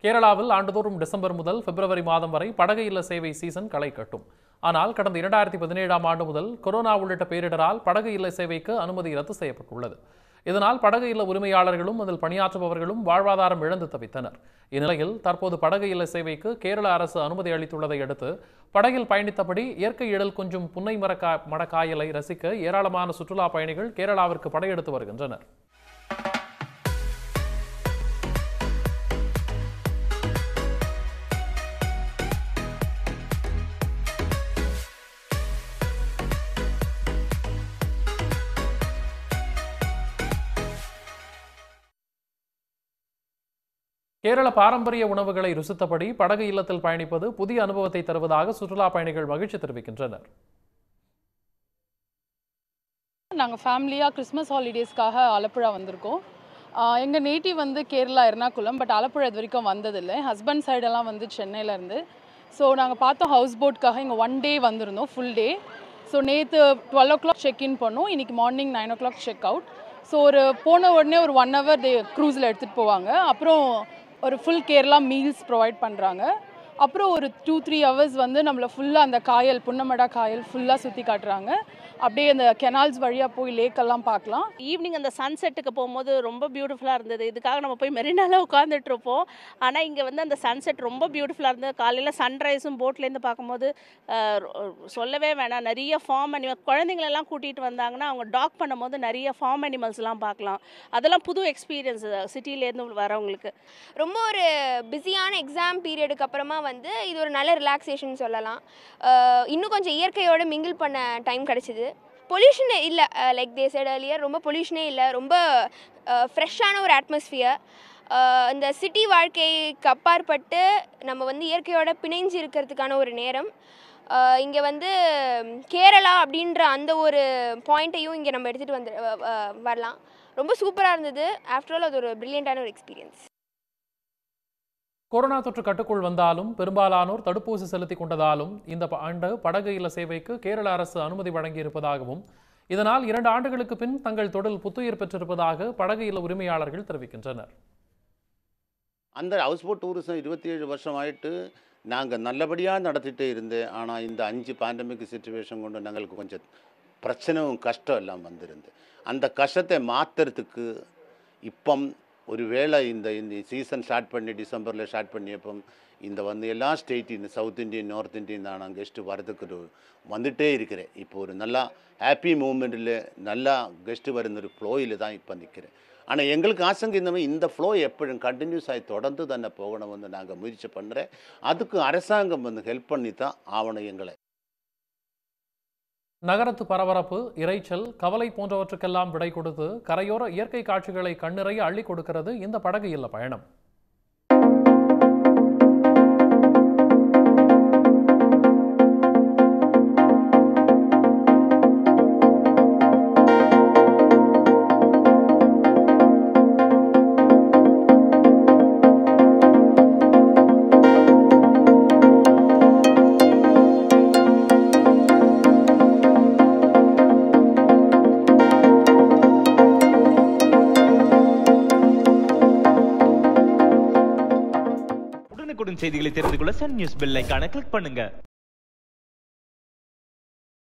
கேரளாவில் ஆண்டுதோறும் டிசம்பர் முதல் பிப்ரவரி மாதம் வரை படகு இல்ல சேவை சீசன் களை கட்டும் ஆனால் கடந்த இரண்டாயிரத்தி பதினேழாம் ஆண்டு முதல் கொரோனா உள்ளிட்ட பேரிடரால் படகு இல்ல சேவைக்கு அனுமதி ரத்து செய்யப்பட்டுள்ளது இதனால் படகு இல்ல உரிமையாளர்களும் அதில் பணியாற்றுபவர்களும் வாழ்வாதாரம் இழந்து தவித்தனர் இந்நிலையில் தற்போது படகு இல்ல சேவைக்கு கேரள அரசு அனுமதி அளித்துள்ளதை அடுத்து படகில் பயணித்தபடி இயற்கை எழில் கொஞ்சம் புன்னை மரக்கா மடக்காயலை ரசிக்க ஏராளமான சுற்றுலா பயணிகள் கேரளாவிற்கு படையெடுத்து வருகின்றனர் கேரள பாரம்பரிய உணவுகளை ருசித்தபடி படகு இல்லத்தில் பயணிப்பது புதிய அனுபவத்தை தருவதாக சுற்றுலா பயணிகள் மகிழ்ச்சி தெரிவிக்கின்றனர் நாங்கள் ஃபேமிலியாக கிறிஸ்மஸ் ஹாலிடேஸ்க்காக ஆலப்புழா வந்திருக்கோம் எங்கள் நேட்டிவ் வந்து கேரளா எர்ணாகுளம் பட் ஆலப்புழா இது வரைக்கும் வந்ததில்லை ஹஸ்பண்ட் சைடெல்லாம் வந்து சென்னையிலேருந்து ஸோ நாங்கள் பார்த்தோம் ஹவுஸ் போட்காக இங்கே ஒன் டே வந்திருந்தோம் ஃபுல் டே ஸோ நேற்று twelve o'clock check in பண்ணோம் இன்றைக்கி morning nine o'clock check out so ஒரு போன உடனே ஒரு ஒன் ஹவர் டே க்ரூஸில் எடுத்துகிட்டு போவாங்க அப்புறம் ஒரு ஃபுல் கேரளா மீல்ஸ் ப்ரொவைட் பண்ணுறாங்க அப்புறம் ஒரு டூ த்ரீ ஹவர்ஸ் வந்து நம்மளை ஃபுல்லாக அந்த காயல் புன்னமடா காயல் ஃபுல்லாக சுற்றி காட்டுறாங்க அப்படியே அந்த கெனால்ஸ் வழியாக போய் லேக்கெல்லாம் பார்க்கலாம் ஈவினிங் அந்த சன்செட்டுக்கு போகும்போது ரொம்ப பியூட்டிஃபுல்லாக இருந்தது இதுக்காக நம்ம போய் மெரினால உட்காந்துட்டு இருப்போம் ஆனால் இங்கே வந்து அந்த சன்செட் ரொம்ப பியூட்டிஃபுல்லாக இருந்தது காலையில் சன்ரைஸும் போட்லேருந்து பார்க்கும்போது அஹ், ரொ- சொல்லவே வேணாம் நிறைய ஃபார்ம் அனிமல் குழந்தைங்களெல்லாம் கூட்டிகிட்டு வந்தாங்கன்னா அவங்க டாக் பண்ணும்போது நிறைய ஃபார்ம் அனிமல்ஸ்லாம் பார்க்கலாம் அதெல்லாம் புது எக்ஸ்பீரியன்ஸ் சிட்டிலேருந்து வரவங்களுக்கு ரொம்ப ஒரு பிஸியான எக்ஸாம் பீரியடுக்கு அப்புறமா வந்து இது ஒரு நல்ல ரிலாக்ஸேஷன் சொல்லலாம் அஹ் இன்னும் கொஞ்சம் இயற்கையோட மிங்கிள் பண்ண டைம் கிடச்சிது பொல்யூஷன் இல்லை லைக் தே சைட் earlier ரொம்ப பொல்யூஷனே இல்லை ரொம்ப ஃப்ரெஷ்ஷான ஒரு அட்மாஸ்ஃபியர் இந்த சிட்டி வாழ்க்கைக்கு அப்பாற்பட்டு நம்ம வந்து இயற்கையோட பிணைஞ்சு இருக்கிறதுக்கான ஒரு நேரம் இங்கே வந்து கேரளா அப்படின்ற அந்த ஒரு பாயிண்ட்டையும் இங்கே நம்ம எடுத்துகிட்டு வந்து அஹ், அஹ், வரலாம் ரொம்ப சூப்பராக இருந்தது ஆஃப்டர் ஆல் அது ஒரு ப்ரில்லியண்ட்டான ஒரு எக்ஸ்பீரியன்ஸ் கொரோனா தொற்று கட்டுக்குள் வந்தாலும் பெரும்பாலானோர் தடுப்பூசி செலுத்திக் கொண்டதாலும் இந்த ப- ஆண்டு படகு இல்ல சேவைக்கு கேரள அரசு அனுமதி வழங்கியிருப்பதாகவும் இதனால் இரண்டு ஆண்டுகளுக்கு பின் தங்கள் தொழில் புத்துயிர் பெற்றிருப்பதாக படகு இல்ல உரிமையாளர்கள் தெரிவிக்கின்றனர் அந்த ஹவுஸ் போட் டூரிசம் இருபத்தி ஏழு வருஷம் ஆயிட்டு நாங்கள் நல்லபடியாக நடத்திட்டே இருந்தேன் ஆனால் இந்த அஞ்சு பேண்டமிக் சுச்சுவேஷன் கொண்டு எங்களுக்கு கொஞ்சம் பிரச்சனையும் கஷ்டம் எல்லாம் வந்திருந்து அந்த கஷ்டத்தை மாற்றுறதுக்கு இப்பம் ஒரு வேளை இந்த இந்த சீசன் ஸ்டார்ட் பண்ணி டிசம்பரில் ஸ்டார்ட் பண்ணியப்பம் இந்த வந்து எல்லா ஸ்டேட் இந்த சவுத் இந்தியன் நார்த் இந்தியன் தான் நான் கெஸ்ட்டு வரதுக்கு ஒரு வந்துட்டே இருக்கிறேன் இப்போ ஒரு நல்லா ஹாப்பி மூமெண்ட்டில் நல்லா கெஸ்ட்டு வருന്ന ஒரு ஃப்ளோயில் தான் இப்போ நிற்கிறேன் ஆனால் எங்களுக்கு ஆசங்க இந்த மாதிரி இந்த ஃப்ளோ எப்பொழுதும் கண்டினியூஸ் ஆகி தொடர்ந்து തന്നെ போகணும்னு நாங்கள் முயற்சி பண்ணுறேன் அதுக்கு அரசாங்கம் வந்து ஹெல்ப் பண்ணி தான் ஆவணும் எங்களை நகரத்து பரபரப்பு இரைச்சல் கவலை போன்றவற்றுக்கெல்லாம் விடை கொடுத்து கரையோர இயற்கை காட்சிகளை கண்ணிறைய அள்ளி கொடுக்கிறது இந்த படகு இல்ல பயணம் உடனுக்குடன் செய்திகளை தெரிந்து கொள்ள சன் நியூஸ் பெல் ஐகானை கிளிக் பண்ணுங்க